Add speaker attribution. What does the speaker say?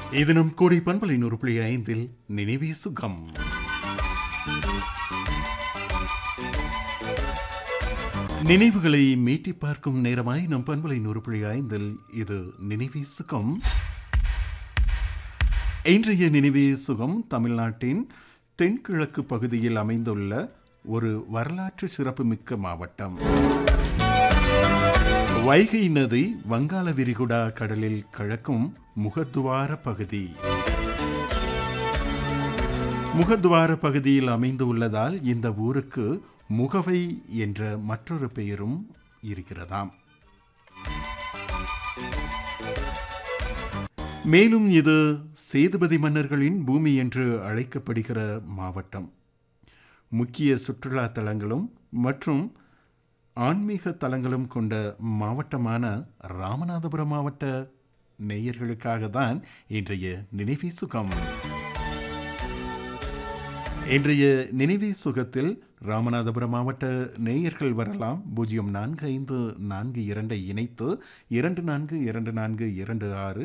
Speaker 1: இது நம் கோடை பண்பலை நூறு புள்ளி ஐந்தில் நினைவே சுகம் நினைவுகளை மீட்டி பார்க்கும் நேரமாய் நம் பண்பலை நூறு புள்ளி ஐந்தில் இது நினைவே சுகம் இன்றைய நினைவே சுகம் தமிழ்நாட்டின் தென்கிழக்கு பகுதியில் அமைந்துள்ள ஒரு வரலாற்று சிறப்புமிக்க மாவட்டம் வைகை நதி வங்காள விரிகுடா கடலில் கலக்கும் முகத்துவார பகுதி முகத்துவார பகுதியில் அமைந்து உள்ளதால் இந்த ஊருக்கு முகவை என்ற மற்றொரு பெயரும் இருக்கிறதாம் மேலும் இது சேதுபதி மன்னர்களின் பூமி என்று அழைக்கப்படுகிற மாவட்டம் முக்கிய சுற்றுலா தலங்களும் மற்றும் ஆன்மீக தலங்களும் கொண்ட மாவட்டமான ராமநாதபுரம் மாவட்ட நேயர்களுக்காக தான் இன்றைய நினைவே சுகம் இன்றைய நினைவே சுகத்தில் ராமநாதபுரம் மாவட்ட நேயர்கள் வரலாம் பூஜ்ஜியம் நான்கு ஐந்து நான்கு இரண்டை இணைத்து இரண்டு நான்கு இரண்டு நான்கு இரண்டு ஆறு